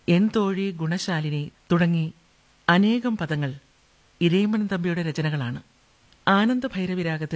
N തോഴി ഗുണശാലിനി തുടങ്ങി അനേകം പദങ്ങൾ ഇരയിമൻ തമ്പിയുടെ രചനകളാണ് ആനന്ദ ഭൈരവിരാഗത്തിൽ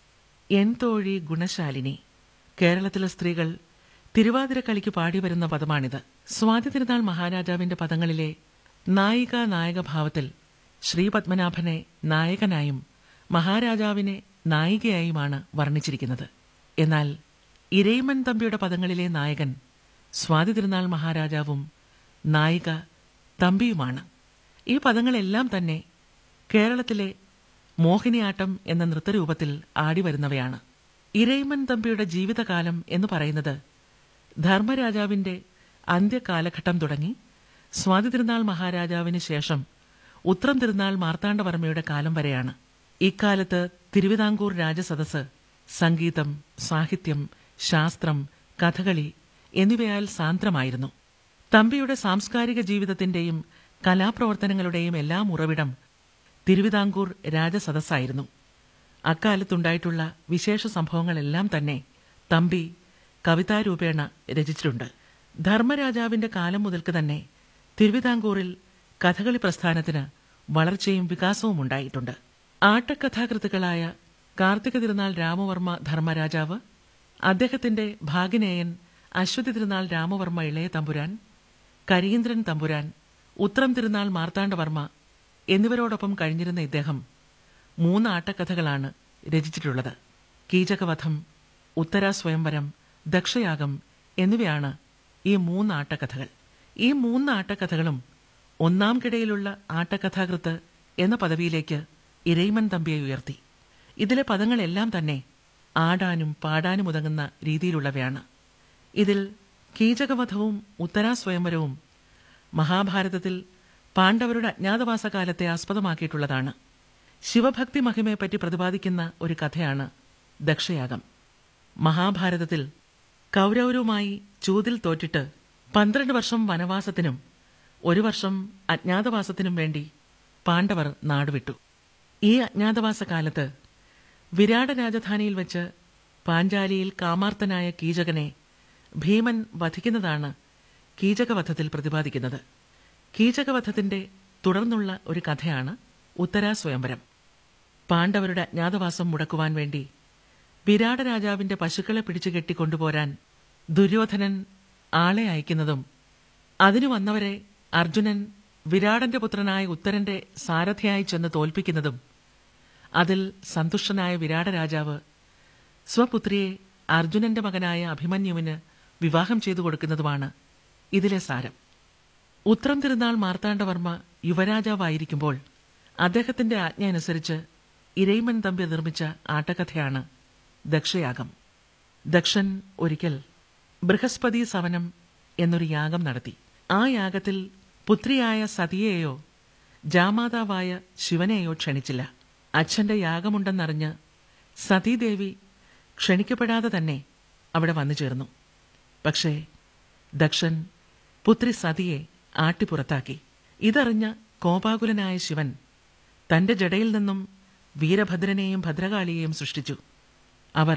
എൻ തോഴി ഗുണശാലിനി കേരളത്തിലെ സ്ത്രീകൾ തിരുവാതിര കളിക്ക് പാടി വരുന്ന പദമാണിത് സ്വാതി തിരുനാൾ മഹാരാജാവിന്റെ പദങ്ങളിലെ നായിക നായക ഭാവത്തിൽ ശ്രീപത്മനാഭനെ നായകനായും മഹാരാജാവിനെ നായികയായുമാണ് വർണ്ണിച്ചിരിക്കുന്നത് എന്നാൽ ഇരയിമൻ തമ്പിയുടെ പദങ്ങളിലെ നായകൻ സ്വാതി തിരുനാൾ മഹാരാജാവും നായിക തമ്പിയുമാണ് ഈ പദങ്ങളെല്ലാം തന്നെ കേരളത്തിലെ മോഹിനിയാട്ടം എന്ന നൃത്തരൂപത്തിൽ ആടിവരുന്നവയാണ് ഇരയിമൻ തമ്പിയുടെ ജീവിതകാലം എന്ന് പറയുന്നത് ധർമ്മരാജാവിന്റെ അന്ത്യകാലഘട്ടം തുടങ്ങി സ്വാതി തിരുനാൾ മഹാരാജാവിന് ശേഷം ഉത്രം തിരുനാൾ മാർത്താണ്ഡവർമ്മയുടെ കാലം വരെയാണ് ഇക്കാലത്ത് തിരുവിതാംകൂർ രാജസദസ് സംഗീതം സാഹിത്യം ശാസ്ത്രം കഥകളി എന്നിവയാൽ സാന്ദ്രമായിരുന്നു തമ്പിയുടെ സാംസ്കാരിക ജീവിതത്തിന്റെയും കലാപ്രവർത്തനങ്ങളുടെയും എല്ലാം ഉറവിടം തിരുവിതാംകൂർ രാജസദസ്സായിരുന്നു അക്കാലത്തുണ്ടായിട്ടുള്ള വിശേഷ സംഭവങ്ങളെല്ലാം തന്നെ തമ്പി കവിതാരൂപേണ രചിച്ചിട്ടുണ്ട് ധർമ്മരാജാവിന്റെ കാലം മുതൽക്ക് തന്നെ തിരുവിതാംകൂറിൽ കഥകളി പ്രസ്ഥാനത്തിന് വളർച്ചയും വികാസവും ഉണ്ടായിട്ടുണ്ട് ആട്ടക്കഥാകൃത്തുക്കളായ കാർത്തിക തിരുനാൾ രാമവർമ്മ ധർമ്മരാജാവ് അദ്ദേഹത്തിന്റെ ഭാഗിനേയൻ അശ്വതി തിരുനാൾ രാമവർമ്മ ഇളയ തമ്പുരാൻ കരീന്ദ്രൻ തമ്പുരാൻ ഉത്രം തിരുനാൾ മാർത്താണ്ഡവർമ്മ എന്നിവരോടൊപ്പം കഴിഞ്ഞിരുന്ന ഇദ്ദേഹം മൂന്ന് ആട്ടക്കഥകളാണ് രചിച്ചിട്ടുള്ളത് കീചകവധം ഉത്തരാ സ്വയംവരം ദക്ഷയാഗം എന്നിവയാണ് ഈ മൂന്ന് ആട്ടക്കഥകൾ ഈ മൂന്ന് ആട്ടക്കഥകളും ഒന്നാം കിടയിലുള്ള ആട്ടക്കഥാകൃത്ത് എന്ന പദവിയിലേക്ക് ഇരയിമൻ തമ്പിയെ ഉയർത്തി ഇതിലെ പദങ്ങളെല്ലാം തന്നെ ആടാനും പാടാനും ഉതങ്ങുന്ന രീതിയിലുള്ളവയാണ് ഇതിൽ കീചകവധവും ഉത്തരാ സ്വയംവരവും മഹാഭാരതത്തിൽ പാണ്ഡവരുടെ അജ്ഞാതവാസ കാലത്തെ ആസ്പദമാക്കിയിട്ടുള്ളതാണ് ശിവഭക്തി മഹിമയെപ്പറ്റി പ്രതിപാദിക്കുന്ന ഒരു കഥയാണ് ദക്ഷയാഗം മഹാഭാരതത്തിൽ കൗരവരുമായി ചൂതിൽ തോറ്റിട്ട് പന്ത്രണ്ട് വർഷം വനവാസത്തിനും ഒരു വർഷം അജ്ഞാതവാസത്തിനും വേണ്ടി പാണ്ഡവർ നാടുവിട്ടു ഈ അജ്ഞാതവാസ കാലത്ത് വിരാട രാജധാനിയിൽ വെച്ച് പാഞ്ചാലിയിൽ കാമാർത്തനായ കീചകനെ ഭീമൻ വധിക്കുന്നതാണ് കീചകവധത്തിൽ പ്രതിപാദിക്കുന്നത് കീചകവധത്തിന്റെ തുടർന്നുള്ള ഒരു കഥയാണ് ഉത്തരാ സ്വയംവരം പാണ്ഡവരുടെ അജ്ഞാതവാസം മുടക്കുവാൻ വേണ്ടി വിരാട രാജാവിന്റെ പശുക്കളെ പിടിച്ചു കെട്ടിക്കൊണ്ടുപോരാൻ ദുര്യോധനൻ ആളെ അയക്കുന്നതും അതിനു വന്നവരെ അർജുനൻ വിരാടന്റെ പുത്രനായ ഉത്തരന്റെ സാരഥിയായി ചെന്ന് തോൽപ്പിക്കുന്നതും അതിൽ സന്തുഷ്ടനായ വിരാട രാജാവ് സ്വപുത്രിയെ അർജുനന്റെ മകനായ അഭിമന്യുവിന് വിവാഹം ചെയ്തു കൊടുക്കുന്നതുമാണ് ഇതിലെ സാരം ഉത്രം തിരുനാൾ മാർത്താണ്ഡവർമ്മ യുവരാജാവായിരിക്കുമ്പോൾ അദ്ദേഹത്തിന്റെ ആജ്ഞ അനുസരിച്ച് ഇരയിമൻ തമ്പി നിർമ്മിച്ച ആട്ടക്കഥയാണ് ദക്ഷയാഗം ദക്ഷൻ ഒരിക്കൽ ബൃഹസ്പതി സവനം എന്നൊരു യാഗം നടത്തി ആ യാഗത്തിൽ പുത്രിയായ സതിയെയോ ജാമാതാവായ ശിവനെയോ ക്ഷണിച്ചില്ല അച്ഛന്റെ യാഗമുണ്ടെന്നറിഞ്ഞ് സതീദേവി ക്ഷണിക്കപ്പെടാതെ തന്നെ അവിടെ വന്നു ചേർന്നു പക്ഷേ ദക്ഷൻ പുത്രി സതിയെ ആട്ടിപ്പുറത്താക്കി ഇതറിഞ്ഞ കോപാകുലനായ ശിവൻ തന്റെ ജടയിൽ നിന്നും വീരഭദ്രനെയും ഭദ്രകാളിയെയും സൃഷ്ടിച്ചു അവർ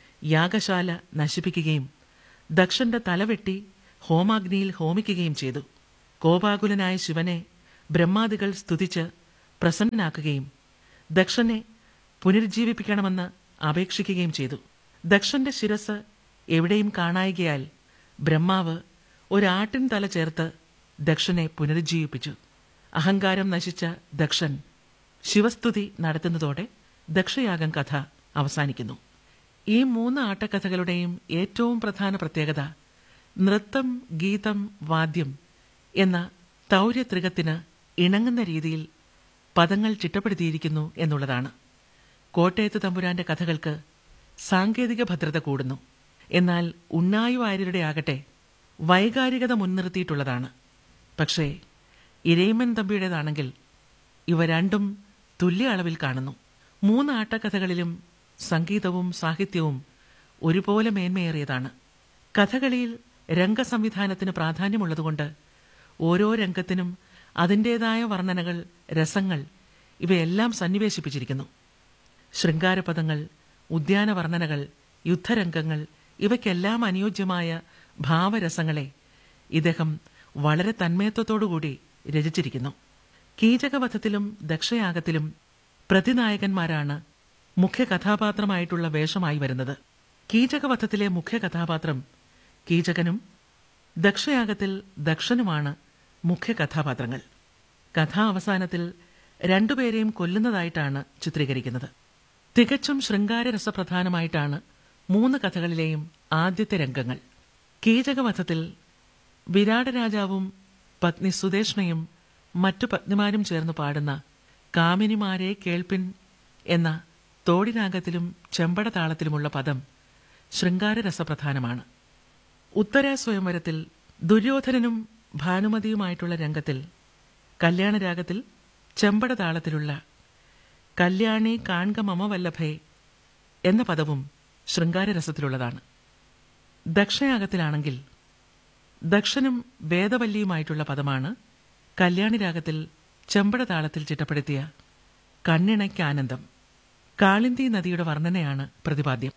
യാഗശാല നശിപ്പിക്കുകയും ദക്ഷന്റെ തലവെട്ടി ഹോമാഗ്നിയിൽ ഹോമിക്കുകയും ചെയ്തു കോപാകുലനായ ശിവനെ ബ്രഹ്മാദികൾ സ്തുതിച്ച് പ്രസന്നനാക്കുകയും ദക്ഷനെ പുനരുജ്ജീവിപ്പിക്കണമെന്ന് അപേക്ഷിക്കുകയും ചെയ്തു ദക്ഷന്റെ ശിരസ് എവിടെയും കാണായികയാൽ ബ്രഹ്മാവ് ഒരാട്ടിൻ തല ചേർത്ത് ദക്ഷനെ പുനരുജ്ജീവിപ്പിച്ചു അഹങ്കാരം നശിച്ച ദക്ഷൻ ശിവസ്തുതി നടത്തുന്നതോടെ ദക്ഷയാഗം കഥ അവസാനിക്കുന്നു ഈ മൂന്ന് ആട്ടക്കഥകളുടെയും ഏറ്റവും പ്രധാന പ്രത്യേകത നൃത്തം ഗീതം വാദ്യം എന്ന തൗര്യത്രികത്തിന് ഇണങ്ങുന്ന രീതിയിൽ പദങ്ങൾ ചിട്ടപ്പെടുത്തിയിരിക്കുന്നു എന്നുള്ളതാണ് കോട്ടയത്ത് തമ്പുരാന്റെ കഥകൾക്ക് സാങ്കേതിക ഭദ്രത കൂടുന്നു എന്നാൽ ഉണ്ണായി വാര്യരുടെ ആകട്ടെ വൈകാരികത മുൻനിർത്തിയിട്ടുള്ളതാണ് പക്ഷേ ഇരയിമൻ തമ്പിയുടേതാണെങ്കിൽ ഇവ രണ്ടും തുല്യ അളവിൽ കാണുന്നു മൂന്ന് ആട്ടക്കഥകളിലും സംഗീതവും സാഹിത്യവും ഒരുപോലെ മേന്മയേറിയതാണ് കഥകളിയിൽ രംഗസംവിധാനത്തിന് പ്രാധാന്യമുള്ളതുകൊണ്ട് ഓരോ രംഗത്തിനും അതിൻ്റെതായ വർണ്ണനകൾ രസങ്ങൾ ഇവയെല്ലാം സന്നിവേശിപ്പിച്ചിരിക്കുന്നു ശൃംഗാരപദങ്ങൾ ഉദ്യാനവർണ്ണനകൾ യുദ്ധരംഗങ്ങൾ ഇവയ്ക്കെല്ലാം അനുയോജ്യമായ ഭാവരസങ്ങളെ ഇദ്ദേഹം വളരെ തന്മയത്വത്തോടുകൂടി രചിച്ചിരിക്കുന്നു കീചകവധത്തിലും ദക്ഷയാഗത്തിലും പ്രതിനായകന്മാരാണ് മുഖ്യ കഥാപാത്രമായിട്ടുള്ള വേഷമായി വരുന്നത് കീചകവധത്തിലെ മുഖ്യ കഥാപാത്രം കീചകനും ദക്ഷയാഗത്തിൽ ദക്ഷനുമാണ് മുഖ്യ കഥാപാത്രങ്ങൾ കഥാ അവസാനത്തിൽ രണ്ടുപേരെയും കൊല്ലുന്നതായിട്ടാണ് ചിത്രീകരിക്കുന്നത് തികച്ചും ശൃംഗാരരസപ്രധാനമായിട്ടാണ് മൂന്ന് കഥകളിലെയും ആദ്യത്തെ രംഗങ്ങൾ കീചകവധത്തിൽ വിരാട രാജാവും പത്നി സുദേഷ്ണയും മറ്റു പത്നിമാരും ചേർന്ന് പാടുന്ന കാമിനിമാരെ കേൾപ്പിൻ എന്ന തോടിരാഗത്തിലും ചെമ്പട താളത്തിലുമുള്ള പദം ശൃംഗാരരസപ്രധാനമാണ് ഉത്തര സ്വയംവരത്തിൽ ദുര്യോധനനും ഭാനുമതിയുമായിട്ടുള്ള രംഗത്തിൽ കല്യാണരാഗത്തിൽ ചെമ്പട താളത്തിലുള്ള കല്യാണി കാൺക മമ വല്ലഭേ എന്ന പദവും ശൃംഗാരരസത്തിലുള്ളതാണ് ദക്ഷയാഗത്തിലാണെങ്കിൽ ദക്ഷനും വേദവല്ലിയുമായിട്ടുള്ള പദമാണ് കല്യാണി രാഗത്തിൽ ചെമ്പട താളത്തിൽ ചിട്ടപ്പെടുത്തിയ കണ്ണിണയ്ക്കാനന്ദം കാളിന്തി നദിയുടെ വർണ്ണനയാണ് പ്രതിപാദ്യം